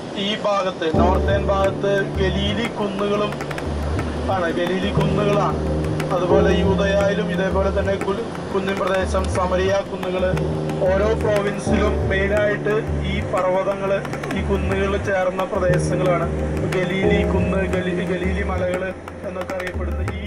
ഈ ഭാഗത്ത് നോർത്തേൺ ഭാഗത്ത് ഗലീലി കുന്നുകളും ആണ് ഗലീലി കുന്നുകളാണ് അതുപോലെ യൂതയായാലും ഇതേപോലെ തന്നെ കു- കുന്നിൻ പ്രദേശം സമരിയ കുന്നുകൾ ഓരോ പ്രോവിൻസിലും മെയിനായിട്ട് ഈ പർവ്വതങ്ങൾ ഈ കുന്നുകൾ ചേർന്ന പ്രദേശങ്ങളാണ് ഗലീലി കുന്ന് ഗലി ഗലീലി മലകൾ എന്നൊക്കെ അറിയപ്പെടുന്ന ഈ